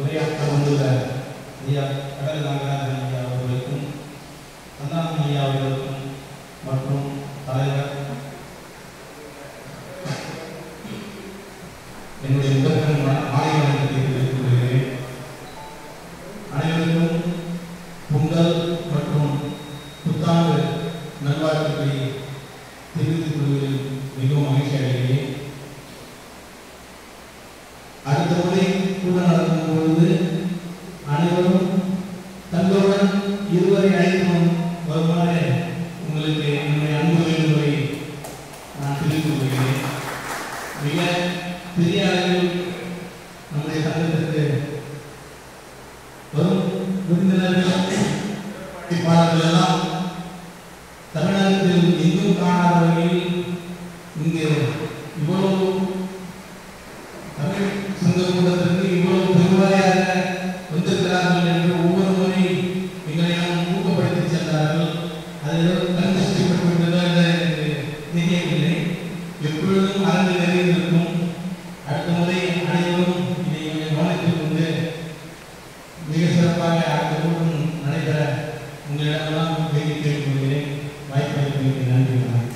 உரையாற்ற வந்துள்ள ஐயா கடல் நாகராஜன் ஐயா அவர்களுக்கும் சந்தானம் ஐயா அவர்களுக்கும் மற்றும் தலைவர் என்னுடைய முதற்கண் மாலை வணக்கத்தை தெரிவித்துக் கொள்கிறேன் அனைவருக்கும் பொங்கல் மற்றும் புத்தாண்டு நல்வாழ்த்துக்களை தெரிவித்துக் கொள்வதில் மிகவும் மகிழ்ச்சி அடைகிறேன் அடுத்த முறை கூட்டம் நடக்கும் பொழுது அனைவரும் தங்களுடன் இருவரை அழைத்து வருமாறு உங்களுக்கு என்னுடைய அன்பு வேண்டுகோளை நான் தெரிவித்துக் கொள்கிறேன் மிக பெரிய அளவில் நம்முடைய சங்கத்திற்கு வரும் விருந்தினர்கள் வேட்பாளர்கள் எல்லாம் தமிழகத்தில் எங்கும் காணாத வகையில் இங்கு இவ்வளவு தமிழ் சங்க கூட்டத்திற்கு இவ்வளவு பெருவாரியாக வந்திருக்கிறார்கள் என்று ஒவ்வொரு முறை எங்களையும் ஊக்கப்படுத்தி சென்றார்கள் அதில் கண்திருஷ்டிப்பட்டுவிட்டதோ என்று எனக்கு தெரியவில்லை எப்பொழுதும் அரங்கு நிறைந்திருக்கும் அடுத்த முறை அனைவரும் இதை கொஞ்சம் கவனத்தில் கொண்டு மிக சிறப்பாக அடுத்த கூட்டம் நடைபெற உங்களிடமெல்லாம் வேண்டி கேட்டுக்கொள்கிறேன் வாய்ப்பளித்தமைக்கு நன்றி வணக்கம்